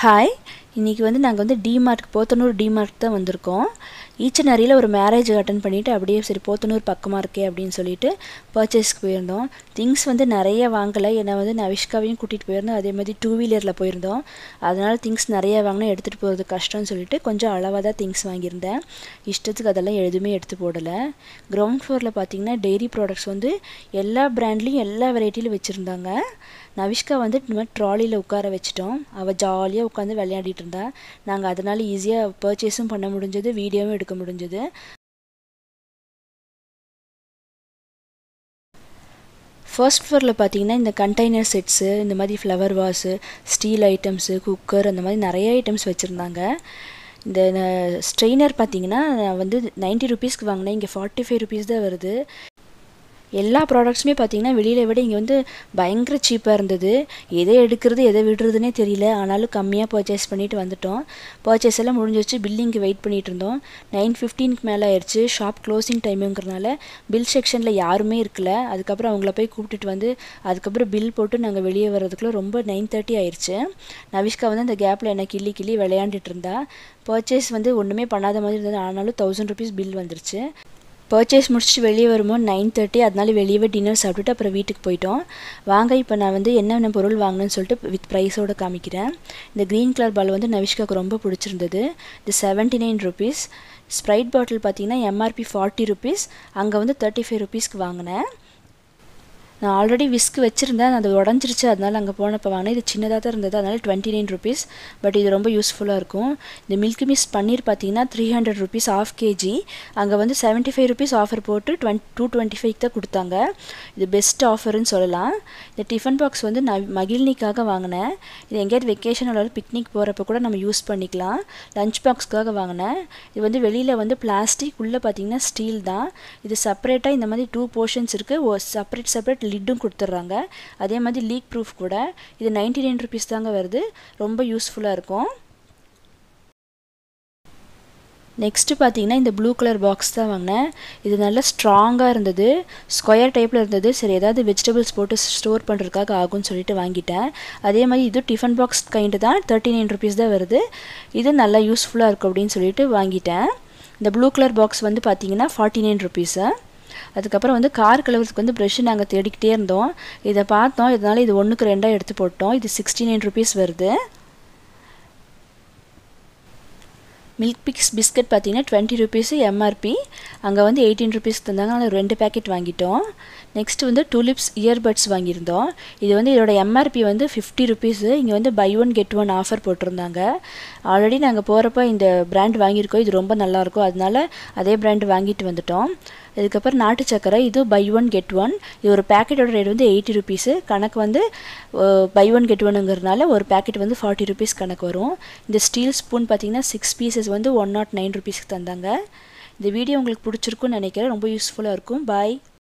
hi இன்றைக்கி வந்து நாங்கள் வந்து டிமார்ட் போத்தனூர் டிமார்ட் தான் வந்திருக்கோம் ஈச்சனரியில் ஒரு மேரேஜ் அட்டன் பண்ணிவிட்டு அப்படியே சரி போத்தனூர் பக்கமாக இருக்கே அப்படின்னு சொல்லிட்டு பர்ச்சேஸ்க்கு போயிருந்தோம் திங்ஸ் வந்து நிறைய வாங்கலை என்னை வந்து நவிஷ்காவையும் கூட்டிகிட்டு போயிருந்தோம் அதே மாதிரி டூ வீலரில் போயிருந்தோம் அதனால் திங்ஸ் நிறைய வாங்கினா எடுத்துகிட்டு போகிறது கஷ்டம்னு சொல்லிட்டு கொஞ்சம் அளவாக தான் திங்ஸ் வாங்கியிருந்தேன் இஷ்டத்துக்கு அதெல்லாம் எதுவுமே எடுத்து போடலை கிரவுண்ட் ஃப்ளோரில் பார்த்தீங்கன்னா டெய்ரி ப்ராடக்ட்ஸ் வந்து எல்லா பிராண்ட்லேயும் எல்லா வெரைட்டிலையும் வச்சுருந்தாங்க நவிஷ்கா வந்து இந்த மாதிரி ட்ராலியில் உட்கார வச்சிட்டோம் அவள் ஜாலியாக உட்காந்து விளையாடிட்டு இருந்தா நாங்கள் அதனால் ஈஸியாக பர்ச்சேஸும் பண்ண முடிஞ்சது வீடியோவும் எடுக்க முடிஞ்சது ஃபர்ஸ்ட் ஃப்ளோரில் பார்த்தீங்கன்னா இந்த கண்டெய்னர் செட்ஸு இந்த மாதிரி flower vase steel items cooker அந்த மாதிரி நிறைய ஐட்டம்ஸ் வச்சுருந்தாங்க இந்த ஸ்ட்ரெயினர் பார்த்தீங்கன்னா நான் வந்து நைன்ட்டி ருபீஸ்க்கு வாங்கினேன் இங்கே ஃபார்ட்டி ஃபைவ் ருபீஸ் தான் வருது எல்லா ப்ராடக்ட்ஸுமே பார்த்தீங்கன்னா வெளியில் விட இங்கே வந்து பயங்கர சீப்பாக இருந்தது எதை எடுக்கிறது எதை விடுறதுனே தெரியல ஆனாலும் கம்மியாக பர்ச்சேஸ் பண்ணிட்டு வந்துட்டோம் பர்ச்சேஸ் எல்லாம் முடிஞ்சிச்சு பில்லிங்க்கு வெயிட் பண்ணிட்டு இருந்தோம் நைன் ஃபிஃப்டீனுக்கு மேலே ஆயிடுச்சு ஷாப் க்ளோசிங் டைமுங்கிறனால பில் செக்ஷனில் யாருமே இருக்கல அதுக்கப்புறம் அவங்கள போய் கூப்பிட்டுட்டு வந்து அதுக்கப்புறம் பில் போட்டு நாங்கள் வெளியே வர்றதுக்குள்ளே ரொம்ப நைன் தேர்ட்டி ஆயிடுச்சு நவிஷ்கா வந்து அந்த கேப்பில் என்ன கிள்ளி கிள்ளி விளையாண்டுட்டு இருந்தா பர்ச்சேஸ் வந்து ஒன்றுமே பண்ணாத மாதிரி இருந்தது ஆனாலும் தௌசண்ட் ருபீஸ் பில் வந்துருச்சு பர்ச்சேஸ் முடிச்சுட்டு வெளியே வரும்போது நைன் தேர்ட்டி அதனால வெளியவே டின்னர் சாப்பிட்டுட்டு அப்புறம் வீட்டுக்கு போயிட்டோம் வாங்க இப்போ நான் வந்து என்னென்ன பொருள் வாங்கினேன்னு சொல்லிட்டு வித் ப்ரைஸோடு காமிக்கிறேன் இந்த க்ரீன் கலர் பால் வந்து நவிஷ்காவுக்கு ரொம்ப பிடிச்சிருந்தது இது seventy nine rupees Sprite bottle பார்த்தீங்கன்னா எம்ஆர்பி ஃபார்ட்டி ருபீஸ் அங்கே வந்து தேர்ட்டி ஃபைவ் ருபீஸ்க்கு வாங்கினேன் நான் ஆல்ரெடி விஸ்க் வச்சுருந்தேன் அது உடஞ்சிருச்சு அதனால் அங்கே போனப்போ வாங்கினேன் இது சின்னதாக தான் இருந்தது அதனால் டுவெண்ட்டி நைன் ருபீஸ் பட் இது ரொம்ப யூஸ்ஃபுல்லாக இருக்கும் இந்த மில்க் மிஸ் பன்னீர் பார்த்தீங்கன்னா three hundred rupees of KG அங்கே வந்து செவன்ட்டி ஃபைவ் ருபீஸ் ஆஃபர் போட்டு டுவெண்ட் டூ டுவெண்ட்டி ஃபைவ் தான் கொடுத்தாங்க இது பெஸ்ட் ஆஃபர்னு சொல்லலாம் இந்த டிஃபன் பாக்ஸ் வந்து நான் மகிழ்னிக்காக வாங்கினேன் இது எங்கேயாவது வெக்கேஷன் அல்லது பிக்னிக் போகிறப்ப கூட நம்ம யூஸ் பண்ணிக்கலாம் லஞ்ச் பாக்ஸ்க்காக வாங்கினேன் இது வந்து வெளியில் வந்து பிளாஸ்டிக் உள்ளே பார்த்தீங்கன்னா ஸ்டீல் தான் இது செப்பரேட்டாக இந்த மாதிரி டூ போர்ஷன்ஸ் இருக்குது செப்பரேட் செப்பரேட் லிட்டும் கொடுத்துட்றாங்க அதே மாதிரி லீக் ப்ரூஃப் கூட இது நைன்டி நைன் ருபீஸ் தாங்க வருது ரொம்ப யூஸ்ஃபுல்லாக இருக்கும் நெக்ஸ்ட்டு பார்த்தீங்கன்னா இந்த ப்ளூ கலர் பாக்ஸ் தான் வாங்கினேன் இது நல்லா ஸ்ட்ராங்காக இருந்தது ஸ்கொயர் டைப்பில் இருந்தது சரி ஏதாவது வெஜிடபிள்ஸ் போட்டு ஸ்டோர் பண்ணுறதுக்காக ஆகும்னு சொல்லிட்டு வாங்கிட்டேன் அதே மாதிரி இது டிஃபன் பாக்ஸ் கைண்டு தான் தேர்ட்டி நைன் ருபீஸ் தான் வருது இது நல்லா யூஸ்ஃபுல்லாக இருக்கும் அப்படின்னு சொல்லிட்டு வாங்கிட்டேன் இந்த ப்ளூ கலர் பாக்ஸ் வந்து பார்த்தீங்கன்னா ஃபார்ட்டி நைன் ருபீஸு அதுக்கப்புறம் வந்து கார் கழுவுறதுக்கு வந்து ப்ரெஷ்ஷு நாங்கள் தேடிக்கிட்டே இருந்தோம் இதை பார்த்தோம் இதனால் இது ஒன்றுக்கு ரெண்டாக எடுத்து போட்டோம் இது சிக்ஸ்டி நைன் ருபீஸ் வருது மில்க் பிக்ஸ் பிஸ்கட் பார்த்தீங்கன்னா டுவெண்ட்டி ருபீஸு எம்ஆர்பி அங்கே வந்து எயிட்டீன் ருபீஸ் தந்தாங்க ஆனால் ரெண்டு பேக்கெட் வாங்கிட்டோம் நெக்ஸ்ட் வந்து டூலிப்ஸ் இயர்பட்ஸ் வாங்கியிருந்தோம் இது வந்து இதோட எம்ஆர்பி வந்து ஃபிஃப்டி ருபீஸு இங்கே வந்து buy one get one offer போட்டிருந்தாங்க ஆல்ரெடி நாங்கள் போகிறப்ப இந்த பிராண்ட் வாங்கியிருக்கோம் இது ரொம்ப நல்லாயிருக்கும் அதனால அதே பிராண்ட் வாங்கிட்டு வந்துட்டோம் இதுக்கப்புறம் நாட்டு சக்கரை இது பை ஒன் கெட் ஒன் இது ஒரு பேக்கெட்டோட ரேட் வந்து எயிட்டி ருபீஸு கணக்கு வந்து பை ஒன் கெட் ஒன்னுங்கிறதுனால ஒரு பேக்கெட் வந்து ஃபார்ட்டி ருபீஸ் கணக்கு வரும் இந்த ஸ்டீல் ஸ்பூன் பார்த்தீங்கன்னா சிக்ஸ் பீசஸ் வந்து ஒன் நாட் நைன் ருபீஸ்க்கு தந்தாங்க இந்த வீடியோ உங்களுக்கு பிடிச்சிருக்குன்னு நினைக்கிறேன் ரொம்ப யூஸ்ஃபுல்லாக இருக்கும் பாய்